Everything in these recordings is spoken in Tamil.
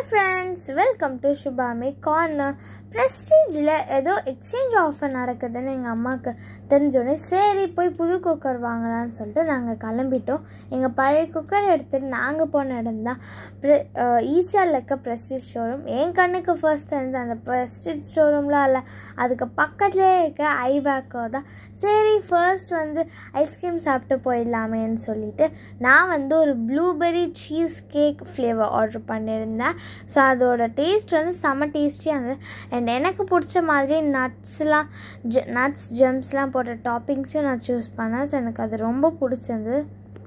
friends welcome to Subhami corner ப்ரெஸ்டீஜில் ஏதோ எக்ஸ்சேஞ்ச் ஆஃபர் நடக்குதுன்னு எங்கள் அம்மாவுக்கு தெரிஞ்சோடனே சரி போய் புது குக்கர் வாங்கலாம்னு சொல்லிட்டு நாங்கள் கிளம்பிட்டோம் எங்கள் பழைய குக்கர் எடுத்துகிட்டு நாங்கள் போன இடம் தான் ஈஸியாக இருக்க ப்ரெஸ்டீஜ் ஷோரூம் என் கண்ணுக்கு ஃபர்ஸ்ட் தெரிஞ்ச அந்த ப்ரெஸ்டீஜ் ஷோரூம்லாம் இல்லை அதுக்கு பக்கத்துலேயே இருக்க ஐவேக்கோ தான் சரி ஃபர்ஸ்ட் வந்து ஐஸ்கிரீம் சாப்பிட்டு போயிடலாமேன்னு சொல்லிட்டு நான் வந்து ஒரு blueberry cheese cake flavour order பண்ணியிருந்தேன் ஸோ அதோட டேஸ்ட் வந்து செம்ம டேஸ்டியாக இருந்தது அண்ட் எனக்கு பிடிச்ச மாதிரி நட்ஸ்லாம் நட்ஸ் ஜெம்ஸ்லாம் போட்ட டாப்பிங்ஸையும் நான் சூஸ் பண்ணேன் ஸோ எனக்கு அது ரொம்ப பிடிச்சிருந்தது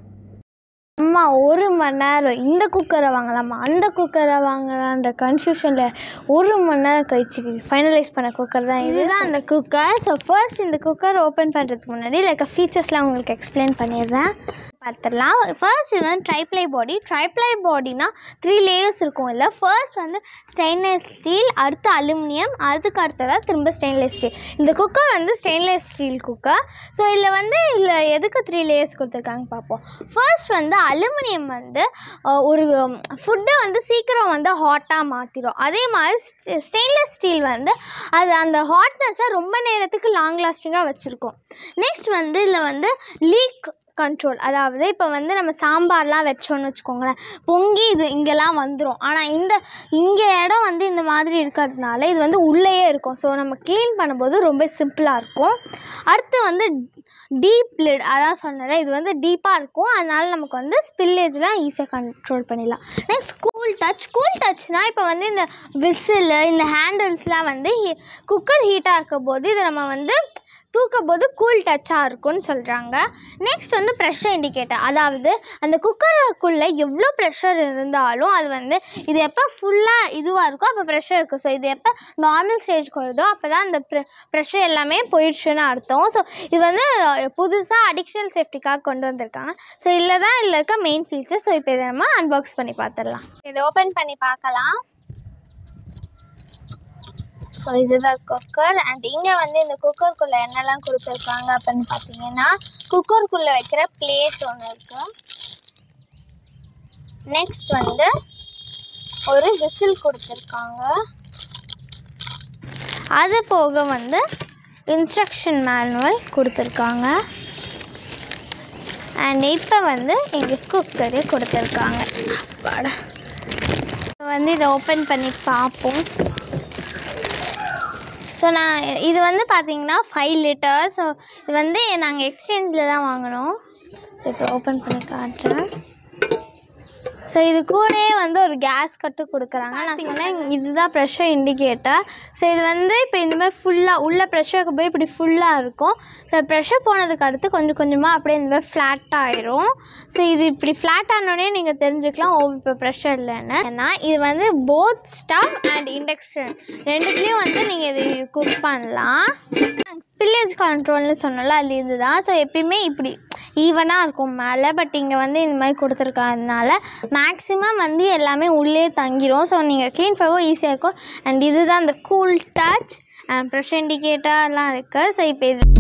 அம்மா ஒரு மணி நேரம் இந்த குக்கரை வாங்கலாமா அந்த குக்கரை வாங்கலான்ற கன்ஃபியூஷனில் ஒரு மணி நேரம் கழிச்சு ஃபைனலைஸ் பண்ண குக்கர் தான் இதுதான் அந்த குக்கர் ஸோ ஃபர்ஸ்ட் இந்த குக்கர் ஓப்பன் பண்ணுறதுக்கு முன்னாடி லைக் ஃபீச்சர்ஸ்லாம் உங்களுக்கு எக்ஸ்பிளைன் பண்ணிடுறேன் பார்த்துடலாம் ஃபர்ஸ்ட் இது வந்து ட்ரைப்ளை பாடி ட்ரைப்ளை பாடினா த்ரீ லேயர்ஸ் இருக்கும் இல்லை ஃபர்ஸ்ட் வந்து ஸ்டெயின்லெஸ் ஸ்டீல் அடுத்து அலுமினியம் அதுக்கு அடுத்ததாக திரும்ப ஸ்டெயின்லெஸ் ஸ்டீல் இந்த குக்கர் வந்து ஸ்டெயின்லெஸ் ஸ்டீல் குக்கர் ஸோ இதில் வந்து இதில் எதுக்கு த்ரீ லேயர்ஸ் கொடுத்துருக்காங்க பார்ப்போம் ஃபர்ஸ்ட் வந்து அலுமினியம் வந்து அஹ், ஒரு ஃபுட்டை வந்து சீக்கிரம் வந்து ஹாட்டாக மாற்றிடும் அதே மாதிரி ஸ்டெயின்லெஸ் ஸ்டீல் வந்து அது அந்த ஹாட்னஸை ரொம்ப நேரத்துக்கு லாங் லாஸ்டிங்காக வச்சுருக்கோம் நெக்ஸ்ட் வந்து இதில் வந்து லீக் கண்ட்ரோல் அதாவது இப்போ வந்து நம்ம சாம்பார்லாம் வச்சோன்னு வச்சுக்கோங்களேன் பொங்கி இது இங்கெல்லாம் வந்துடும் ஆனால் இந்த இங்கே இடம் வந்து இந்த மாதிரி இருக்கிறதுனால இது வந்து உள்ளேயே இருக்கும் ஸோ நம்ம க்ளீன் பண்ணும்போது ரொம்ப சிம்பிளாக இருக்கும் அடுத்து வந்து டீப் லிட் அதான் சொன்னேன்ல இது வந்து டீப்பாக இருக்கும் அதனால் நமக்கு வந்து ஸ்பில்லேஜ்லாம் ஈஸியாக கண்ட்ரோல் பண்ணிடலாம் நெக்ஸ்ட் கூல் டச் கூல் டச்னால் இப்போ வந்து இந்த விசில் இந்த ஹேண்டில்ஸ்லாம் வந்து குக்கர் ஹீட்டாக இருக்கும் போது இதை நம்ம வந்து தூக்கும் போது கூல் டச்சாக இருக்கும்னு சொல்கிறாங்க நெக்ஸ்ட் வந்து ப்ரெஷர் இண்டிகேட்டர் அதாவது அந்த குக்கருக்குள்ளே எவ்வளோ ப்ரெஷர் இருந்தாலும் அது வந்து இது எப்போ ஃபுல்லாக இதுவாக இருக்கோ அப்போ ப்ரெஷர் இருக்குது ஸோ இது எப்போ நார்மல் ஸ்டேஜ்க்கு வருதோ அப்போ தான் அந்த ப்ரெ ப்ரெஷர் எல்லாமே போயிடுச்சுன்னு அர்த்தம் ஸோ இது வந்து புதுசாக அடிக்ஷனல் சேஃப்டிக்காக கொண்டு வந்திருக்காங்க ஸோ இதில் தான் இதில் இருக்க மெயின் ஃபீச்சர் ஸோ இப்போ இதை நம்ம அன்பாக்ஸ் பண்ணி பார்த்துடலாம் இதை ஓப்பன் பண்ணி பார்க்கலாம் ஸோ இதுதான் குக்கர் அண்ட் இங்கே வந்து இந்த குக்கருக்குள்ளே என்னெல்லாம் கொடுத்துருக்காங்க அப்படின்னு பார்த்தீங்கன்னா குக்கருக்குள்ளே வைக்கிற பிளேட் ஒன்று இருக்கு நெக்ஸ்ட் வந்து ஒரு விசில் கொடுத்துருக்காங்க அது போக வந்து இன்ஸ்ட்ரக்ஷன் மேனுவல் கொடுத்துருக்காங்க அண்ட் இப்போ வந்து எங்கள் குக்கரே கொடுத்துருக்காங்க அப்பாடா இப்போ வந்து இதை ஓப்பன் பண்ணி பார்ப்போம் ஸோ நான் இது வந்து பார்த்தீங்கன்னா ஃபைவ் லிட்டர் ஸோ இது வந்து நாங்கள் எக்ஸ்சேஞ்சில் தான் வாங்கினோம் ஸோ இப்போ ஓப்பன் பண்ணி காட்டுறேன் ஸோ இது கூடயே வந்து ஒரு கேஸ் கட்டு கொடுக்குறாங்க நான் சொன்னேன் இதுதான் ப்ரெஷர் இண்டிகேட்டர் ஸோ இது வந்து இப்போ இந்த மாதிரி ஃபுல்லாக உள்ள ப்ரெஷருக்கு போய் இப்படி ஃபுல்லாக இருக்கும் ஸோ ப்ரெஷர் போனதுக்கு அடுத்து கொஞ்சம் கொஞ்சமாக அப்படியே இந்த மாதிரி ஃப்ளாட் ஆயிரும் ஸோ இது இப்படி ஃப்ளாட் ஆனோடனே நீங்கள் தெரிஞ்சுக்கலாம் ஓ இப்போ ப்ரெஷர் இல்லைன்னு ஏன்னா இது வந்து போத் ஸ்டவ் அண்ட் இண்டக்ஷன் ரெண்டுத்துலேயும் வந்து நீங்கள் இது குக் பண்ணலாம் ஸ்பில்லேஜ் கண்ட்ரோல்னு சொன்னோம்ல அது இதுதான் ஸோ எப்பயுமே இப்படி ஈவனாக இருக்கும் மேலே பட் இங்கே வந்து இந்த மாதிரி கொடுத்துருக்கறதுனால மேக்ஸிமம் வந்து எல்லாமே உள்ளே தங்கிரும் ஸோ நீங்கள் க்ளீன் பண்ணவும் ஈஸியாக இருக்கும் அண்ட் இதுதான் அந்த கூல் டச் அண்ட் ப்ரெஷர் இண்டிகேட்டர்லாம் இருக்குது ஸோ இப்போ இது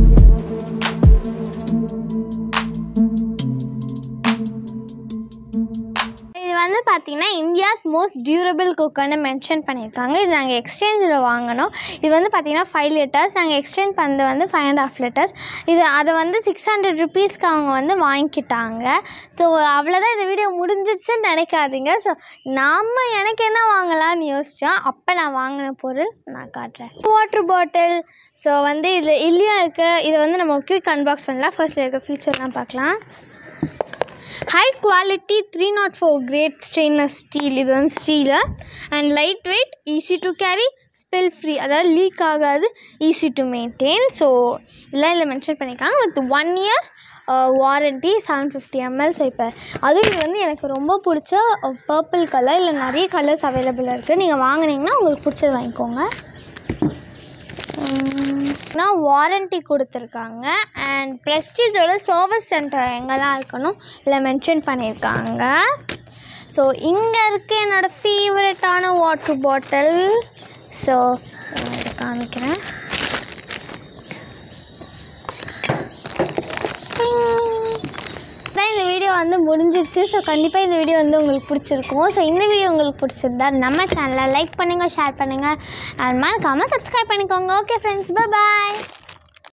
இது வந்து பார்த்தீங்கன்னா இந்தியாஸ் மோஸ்ட் டியூரபிள் குக்கர்னு மென்ஷன் பண்ணியிருக்காங்க இது நாங்கள் எக்ஸ்சேஞ்சில் வாங்கினோம் இது வந்து பார்த்தீங்கன்னா ஃபைவ் லிட்டர்ஸ் நாங்கள் எக்ஸ்சேஞ்ச் பண்ணது வந்து ஃபைவ் அண்ட் ஆஃப் லிட்டர்ஸ் இது அதை வந்து சிக்ஸ் ஹண்ட்ரட் ருபீஸ்க்கு அவங்க வந்து வாங்கிக்கிட்டாங்க ஸோ அவ்வளோதான் இந்த வீடியோ முடிஞ்சிடுச்சுன்னு நினைக்காதீங்க ஸோ நாம் எனக்கு என்ன வாங்கலாம்னு யோசித்தோம் அப்போ நான் வாங்கின பொருள் நான் காட்டுறேன் வாட்டர் பாட்டில் ஸோ வந்து இதில் இல்லையா இருக்க இதை வந்து நம்ம குயிக் அன்பாக்ஸ் பண்ணலாம் ஃபர்ஸ்ட் இருக்க ஃபீச்சர்லாம் பார்க்கலாம் high quality three naught four grade stainless steel இது வந்து steel and light weight easy to carry spill free அதாவது லீக் ஆகாது ஈஸி டு மெயின்டைன் ஸோ இதெல்லாம் இதில் மென்ஷன் பண்ணியிருக்காங்க with one year warranty seven fifty ML so இப்போ அதுவும் இது வந்து எனக்கு ரொம்ப பிடிச்ச பர்பிள் கலர் இல்லை நிறைய கலர்ஸ் அவைலபிளாக இருக்குது நீங்கள் வாங்குனீங்கன்னா உங்களுக்கு பிடிச்சது வாங்கிக்கோங்க நான் வாரண்ட்டி கொடுத்துருக்காங்க அண்ட் ப்ரெஸ்டீஜோட சர்வீஸ் சென்டர் எங்கெல்லாம் இருக்கணும் இதில் மென்ஷன் பண்ணியிருக்காங்க ஸோ இங்கே இருக்க என்னோடய ஃபேவரட்டான வாட்டர் பாட்டில் ஸோ இதை காமிக்கிறேன் இதான் இந்த வீடியோ வந்து முடிஞ்சிருச்சு ஸோ கண்டிப்பாக இந்த வீடியோ வந்து உங்களுக்கு பிடிச்சிருக்கும் ஸோ இந்த வீடியோ உங்களுக்கு பிடிச்சிருந்தா நம்ம சேனலை லைக் பண்ணுங்கள் ஷேர் பண்ணுங்கள் அண்ட் மறக்காமல் சப்ஸ்கிரைப் பண்ணிக்கோங்க ஓகே ஃப்ரெண்ட்ஸ் பாய்